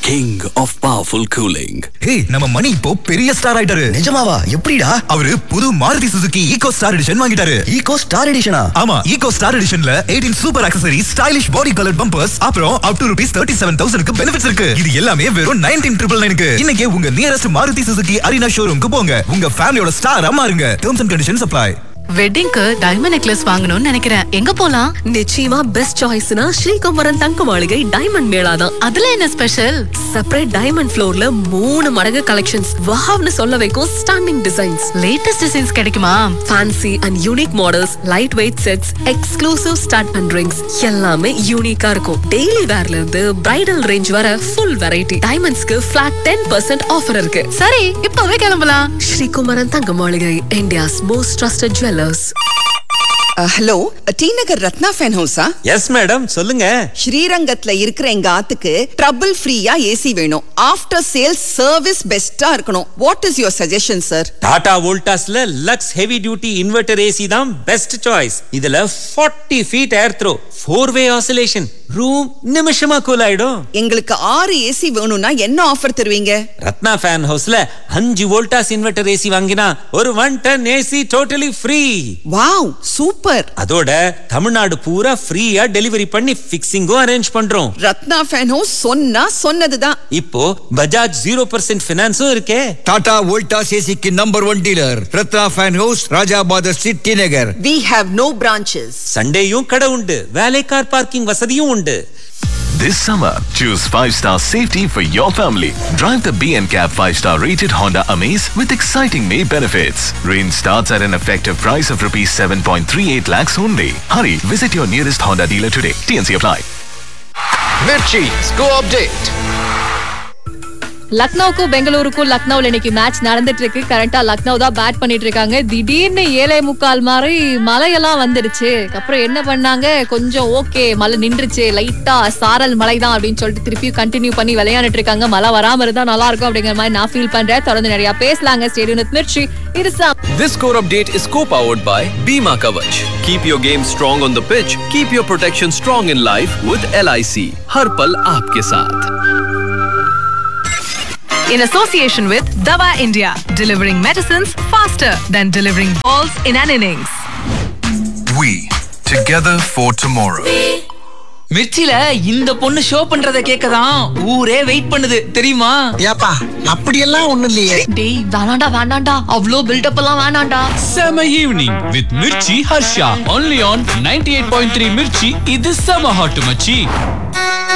king of powerful cooling. ஏய் நம்ம மணி இப்போ பெரிய ஸ்டார் ஆயிட்டாரு நிஜமாவா எப்படிடா அவரு புது Maruti Suzuki Eeco star edition வாங்கிட்டாரு ஈகோ ஸ்டார் எடிஷனா ஆமா ஈகோ ஸ்டார் எடிஷன்ல 18 super accessories stylish body colour bumpers அப்புறம் up to rupees thirty seven தௌசண்ட்க்கு பெனிஃபிட்ஸ் இருக்கு இது எல்லாமே வெறும் நைன்டீன் ட்ரிபிள் நைனுக்கு இன்னைக்கு உங்க நியரஸ்ட் மாருதி சுசுகி அரினா ஷோரூம்க்கு போங்க உங்க ஃபேமிலியோட ஸ்டார் மாறுங்க டேர்ம்ஸ் அண்ட் கண்டிஷன்ஸ் அப்ளை வெட்டிங்க்கு டைமண்ட் நெக்லஸ் வாங்கணும்னு நினைக்கிறேன் எங்க போலாம் நிச்சயமா பெஸ்ட் சாய்ஸ்னா ஸ்ரீகுமரன் தங்க மாளிகை டைமண்ட் மேளா தான் அதுல என்ன ஸ்பெஷல் செப்பரேட் டைமண்ட் ஃப்ளோர்ல மூணு மடங்கு கலெக்ஷன்ஸ் வாவ்னு சொல்ல வைக்கும் ஸ்டாண்டிங் டிசைன்ஸ் லேட்டஸ்ட் டிசைன்ஸ் கிடைக்குமா fancy and unique models light weight sets exclusive studs and rings எல்லாமே யூனிக்கா இருக்கும் டெய்லி வேர்ல இருந்து பிரைடல் ரேஞ்ச் வர ஃபுல் வெரைட்டி டைமண்ட்ஸ்க்கு ஃபிளாட் டென் பர்சன்ட் ஆஃபர் இருக்கு சரி இப்பவே கிளம்பலாம் Srikumaran Thanga Maligai India's most trusted jewellers hello T Nagar Ratna fan ஹவுஸா எஸ் மேடம் சொல்லுங்க ஸ்ரீரங்கத்துல இருக்கிற எங்க ஆத்துக்கு ட்ரபிள் ஃப்ரீயா ஏசி வேணும் ஆஃப்டர் சேல்ஸ் சர்வீஸ் பெஸ்டா இருக்கணும் what is your suggestion sir Tata வோல்டாஸ்ல lux heavy duty inverter AC தான் பெஸ்ட் சாய்ஸ் இதுல 40 feet air throw four way oscillation room நிமிஷமா கூல் ஆயிடும் எங்களுக்கு ஆறு ஏசி வேணும்னா என்ன ஆஃபர் தருவீங்க ரத்னா ஃபேன் ஹவுஸ்ல அஞ்சு வோல்டாஸ் இன்வெர்டர் ஏசி வாங்கினா ஒரு one ton AC totally free wow super அதோட தமிழ்நாடு பூரா ஃப்ரீயா டெலிவரி பண்ணி ஃபிக்ஸிங்கும் அரேஞ்ச் பண்றோம் ரத்னா ஃபேன் ஹவுஸ் சொன்னா சொன்னதுதான் இப்போ பஜாஜ் ஜீரோ பர்சன்ட் பினான்ஸும் இருக்கே டாடா வோல்டாஸ் ஏசிக்கு number one dealer Ratna fan house Rajabad city Nagar we have no branches சண்டேயும் கடை உண்டு வேலை கார் பார்க்கிங் வசதியும் உண்டு This summer, choose 5-star safety for your family. Drive the B&Cab 5-star rated Honda Amaze with exciting May benefits. Range starts at an effective price of rupees 7.38 lakhs only. Hurry, visit your nearest Honda dealer today. TNC apply. Mirchi, score update. லக்னோவுக்கும் பெங்களூருக்கும் லக்னோவில் இன்னைக்கு match நடந்துட்டு இருக்கு கரெக்டா லக்னோ தான் bad பண்ணிட்டு இருக்காங்க திடீர்னு ஏழை முக்கால் மாதிரி மழையெல்லாம் வந்துடுச்சு அப்புறம் என்ன பண்ணாங்க கொஞ்சம் ஓகே மழை நின்றுச்சு லைட்டா சாரல் மழை தான் அப்படின்னு சொல்லிட்டு திருப்பி கண்டினியூ பண்ணி விளையாண்டுட்டு இருக்காங்க மழை வராம இருந்தா நல்லா இருக்கும் அப்படிங்கிற மாதிரி நான் ஃபீல் பண்றேன் தொடர்ந்து நிறைய பேசலாங்க ஸ்டேடியம் வித் மிர்ச்சி இது This score update is co-powered by Bima Kavach. Keep your game strong on the pitch. Keep your protection strong in life with LIC. हर पल आपके साथ. in association with Dava India, delivering medicines faster than delivering balls in an innings. we together for tomorrow மிர்ச்சில இந்த பொண்ணு show பண்றத கேக்கதான் ஊரே wait பண்ணுது தெரியுமா ஏப்பா அப்படியெல்லாம் ஒண்ணு இல்லையே டேய் வேணாண்டா வேணாண்டா அவ்வளோ பில்டப் எல்லாம் வேணாண்டா செம evening with Mirchi Harsha only on 98.3 Mirchi இது செம ஹாட் மச்சி